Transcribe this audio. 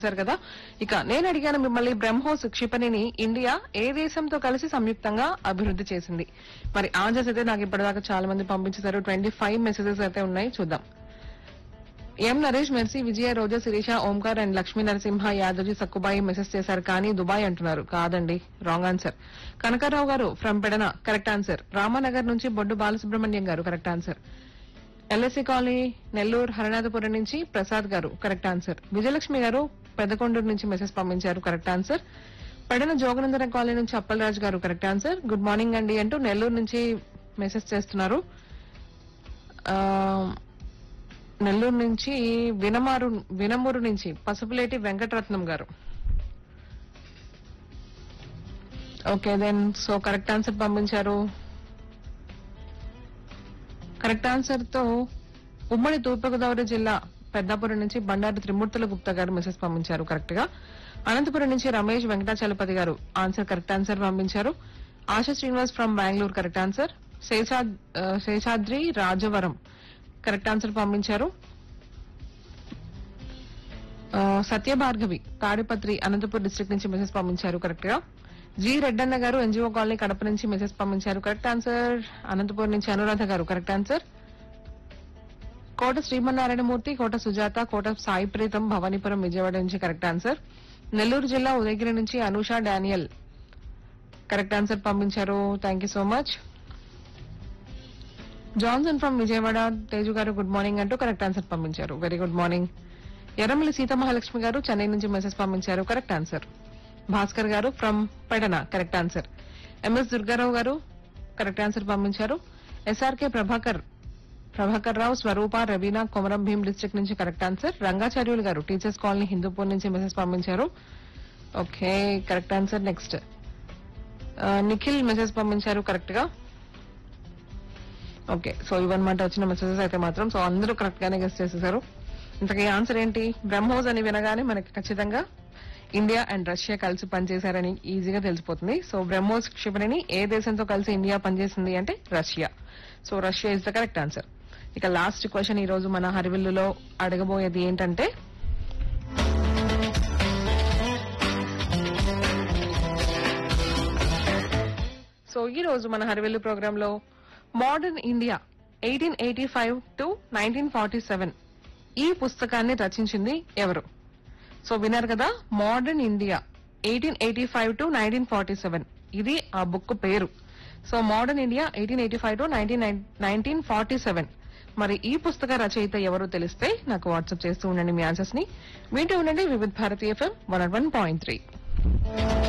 చేశారు కదా ఇక నేను అడిగాను మిమ్మల్ని బ్రహ్మోస్ క్షిపణిని ఇండియా ఏ దేశంతో కలిసి సంయుక్తంగా అభివృద్ధి చేసింది మరి ఆన్సర్స్ అయితే నాకు ఇప్పటిదాకా చాలా మంది పంపించేశారు ట్వంటీ ఫైవ్ మెసేజెస్ అయితే ఉన్నాయి చూద్దాం M Naresh Mercy Vijaya Roja Sirisha Omkar and Lakshmi Narasimha Yadavji Sakkubai message చేశారు కానీ దుబాయ్ అంటున్నారు కాదండి wrong answer Kanakarao garu from Pedana correct answer Ramanagar నుంచి Boddu Balasubrahmanyam garu correct answer LSC colony Nellore Harinathapuram నుంచి ప్రసాద్ గారు కరెక్ట్ ఆన్సర్ విజయలక్ష్మి గారు పెద్దకొండూరు నుంచి మెసేజ్ పంపించారు కరెక్ట్ ఆన్సర్ పడిన జోగనందరం కాలనీ నుంచి అప్పలరాజు గారు కరెక్ట్ ఆన్సర్ గుడ్ మార్నింగ్ అండి అంటూ నెల్లూరు నుంచి మెసేజ్ చేస్తున్నారు ఆ, నెల్లూరు నుంచి వినమారు వినమూరు నుంచి Pasupuleti Venkataratnam garu okay then so correct answer పంపించారు కరెక్ట్ ఆన్సర్ తో ఉమ్మడి తూర్పుగోదావరి జిల్లా పెద్దాపురం నుంచి బండారు త్రిమూర్తుల గుప్తా గారు మెసేజ్ పంపించారు కరెక్ట్ గా అనంతపురం నుంచి రమేష్ వెంకటాచలపతి గారు ఆన్సర్ కరెక్ట్ ఆన్సర్ పంపించారు Asha Srinivas from Bengaluru correct answer శేషాద్- ఆ, శేషాద్రి రాజవరం కరెక్ట్ ఆన్సర్ పంపించారు ఆ, సత్యభార్గవి తాడిపత్రి అనంతపూర్ డిస్ట్రిక్ట్ నుంచి మెసేజ్ పంపించారు కరెక్ట్ గా G Reddanna garu NGO colony Kadapa నుంచి మెసేజ్ పంపించారు కరెక్ట్ ఆన్సర్ అనంతపూర్ నుంచి అనురాధ గారు కరెక్ట్ ఆన్సర్ కోట శ్రీమన్నారాయణమూర్తి కోట సుజాత కోట సాయి ప్రీతం భవానీపురం విజయవాడ నుంచి కరెక్ట్ ఆన్సర్ నెల్లూరు జిల్లా ఉదయగిరి నుంచి అనూష డానియల్ కరెక్ట్ ఆన్సర్ పంపించారు thank you so much Johnson from Vijayawada Teju garu good morning అంటూ కరెక్ట్ ఆన్సర్ పంపించారు very good morning Erramalli Seethamahalakshmi garu Chennai నుంచి మెసేజ్ పంపించారు correct answer Bhaskar garu from Pedana correct answer M S Durgarao garu correct answer పంపించారు ఎస్ఆర్కే ప్రభాకర్ ప్రభాకర్ రావు స్వరూప రవీనా కొమరం భీం డిస్ట్రిక్ట్ నుంచి correct answer Rangacharyulu garu teachers colony Hindupur నుంచి message పంపించారు okay correct answer next Nikhil message పంపించారు correct గా ఓకే సో ఇవన్నమాట వచ్చిన మెసేజెస్ అయితే మాత్రం సో అందరూ కరెక్ట్ గానే గెస్ట్ చేసేసారు ఇంతకీ ఆన్సర్ ఏంటి బ్రహ్మోస్ అని వినగానే మనకి ఖచ్చితంగా ఇండియా అండ్ రష్యా కలిసి పనిచేశారని ఈజీగా తెలిసిపోతుంది సో బ్రహ్మోస్ క్షిపణిని ఏ దేశంతో కలిసి ఇండియా పనిచేసింది అంటే Russia so Russia is the correct answer ఇక లాస్ట్ క్వశ్చన్ ఈ రోజు మన హరివిల్లులో అడగబోయేది ఏంటంటే సో ఈ రోజు మన హరివెల్లు ప్రోగ్రామ్ లో modern India eighteen eighty five to nineteen forty seven ఈ పుస్తకాన్ని రచించింది ఎవరు సో విన్నారు కదా modern India eighteen eighty five to nineteen forty seven ఇది ఆ బుక్ పేరు so modern India eighteen eighty five to nineteen nineteen forty seven మరి ఈ పుస్తక రచయిత ఎవరో తెలిస్తే నాకు వాట్సాప్ చేస్తూ ఉండండి మీ ఆన్సర్స్ ని వింటూ ఉండండి Vividh Bharati FM one one point three